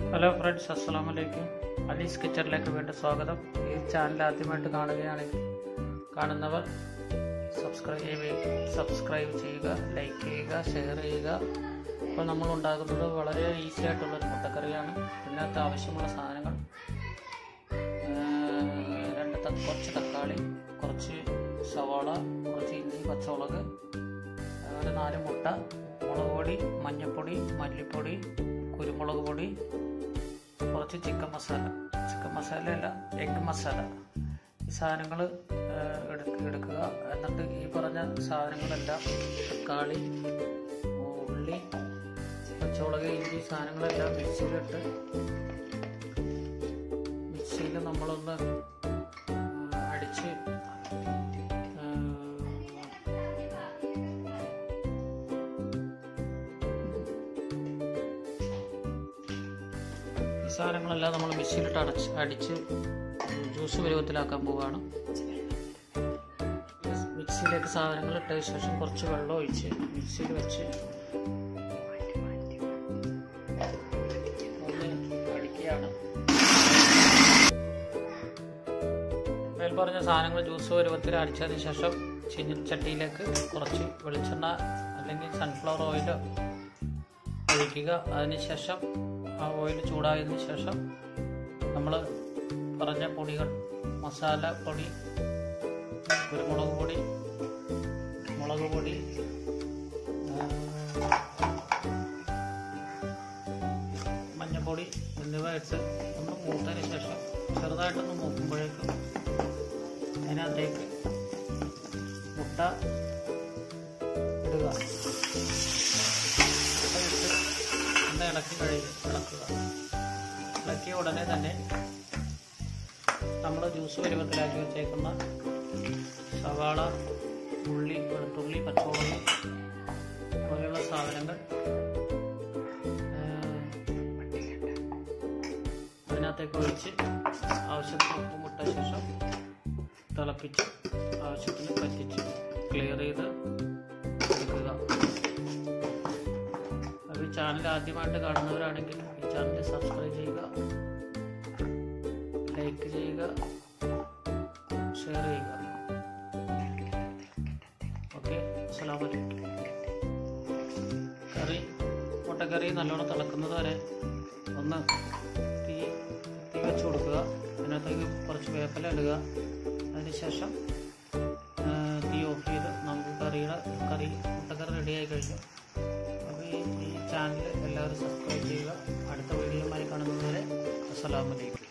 hello friends അസ്സാം വലൈക്കും അലീസ് കിച്ചണിലേക്ക് വീണ്ടും സ്വാഗതം ഈ ചാനൽ ആദ്യമായിട്ട് കാണുകയാണെങ്കിൽ കാണുന്നവർ സബ്സ്ക്രൈബ് ചെയ്യുക സബ്സ്ക്രൈബ് ചെയ്യുക ലൈക്ക് ചെയ്യുക ഷെയർ ചെയ്യുക ഇപ്പോൾ നമ്മൾ ഉണ്ടാക്കുന്നത് വളരെ ഈസി ആയിട്ടുള്ളൊരു മുട്ടക്കറിയാണ് ഇതിനകത്ത് ആവശ്യമുള്ള സാധനങ്ങൾ ഏഹ്, രണ്ട് ത- കുറച്ച് തക്കാളി കുറച്ച് സവാള കുറച്ച് ഇഞ്ചി പച്ചമുളക് ഒരു നാല് മുട്ട മുളക് പൊടി മഞ്ഞൾപ്പൊടി മല്ലിപ്പൊടി കുരുമുളക് പൊടി കുറച്ച് ചിക്കൻ മസാല ചിക്കൻ മസാല അല്ല എഗ് മസാല ഈ സാധനങ്ങൾ എടുക്കുക എന്നിട്ട് ഈ പറഞ്ഞ സാധനങ്ങളെല്ലാം തക്കാളി ഉള്ളി പച്ചമുളക് ഇഞ്ചി സാധനങ്ങളെല്ലാം മിക്സിയിലിട്ട് മിക്സിയിൽ നമ്മളൊന്ന് ആ, അടിച്ച് ആ, ഈ സാധനങ്ങളെല്ലാം നമ്മൾ മിക്സിയിലിട്ട് അടച്ച് അടിച്ച് ജ്യൂസ് പരുവത്തിലാക്കാൻ പോവുകയാണ് മിക്സിയിലേക്ക് സാധനങ്ങൾ ഇട്ട ശേഷം കുറച്ച് വെള്ളം ഒഴിച്ച് മിക്സിയിൽ വെച്ച് ഒന്ന് അടിക്കുകയാണ് മേൽ പറഞ്ഞ സാധനങ്ങൾ ജ്യൂസ് പരുവത്തിൽ അടിച്ചതിന് ശേഷം ചീനിച്ചട്ടിയിലേക്ക് കുറച്ച് വെളിച്ചെണ്ണ അല്ലെങ്കിൽ സൺഫ്ലവർ ഓയിലോ ഒഴിക്കുക അതിനുശേഷം ആ ഓയിൽ ചൂടായതിനു ശേഷം നമ്മൾ പറഞ്ഞ പൊടികൾ മസാല പൊടി കുരുമുളക് പൊടി മുളക് പൊടി ആ, മഞ്ഞൾപ്പൊടി എന്നിവ ഇട്ട് ഒന്ന് മൂത്തതിന് ശേഷം ചെറുതായിട്ടൊന്ന് മൂക്കുമ്പോഴേക്കും അതിനകത്തേക്ക് മുട്ട ഇടുക ഇട്ട് ഒന്ന് ഇളക്കി കഴിയും ഇളക്കുക ഇളക്കിയ ഉടനെ തന്നെ നമ്മൾ ജ്യൂസ് പരുവത്തിലാക്കി വെച്ചേക്കുന്ന സവാള ഉള്ളി വെളുത്തുള്ളി പച്ചമുളക് പോലെയുള്ള സാധനങ്ങൾ ആ, അതിനകത്തേക്ക് ഒഴിച്ച് ആവശ്യത്തിന് ഉപ്പും ഇട്ട ശേഷം തിളപ്പിച്ച് ആവശ്യത്തിന് പറ്റിച്ച് ക്ലിയർ ചെയ്ത് എടുക്കുക അപ്പോൾ ഈ ചാനൽ ആദ്യമായിട്ട് കാണുന്നവരാണെങ്കിൽ ഈ ചാനൽ സബ്സ്ക്രൈബ് ചെയ്യുക ലൈക്ക് ചെയ്യുക ഷെയർ ചെയ്യുക ഓക്കെ അസ്സലാമു അലൈക്കും കറി മുട്ടക്കറി നല്ലോണം തിളക്കുന്നത് വരെ ഒന്ന് തീ തീ വെച്ച് കൊടുക്കുക അതിനകത്തേക്ക് കുറച്ച് വേപ്പില ഇടുക അതിനുശേഷം ആ, തീ ഓഫ് ചെയ്ത് നമുക്ക് കറിയുടെ കറി മുട്ടക്കറി റെഡിയായി കഴിഞ്ഞു അപ്പോൾ ഈ ഈ ചാനൽ എല്ലാവരും സബ്സ്ക്രൈബ് ചെയ്യുക അടുത്ത വീഡിയോയുമായി കാണുന്നതുവരെ അസ്സലാമു അലൈക്കും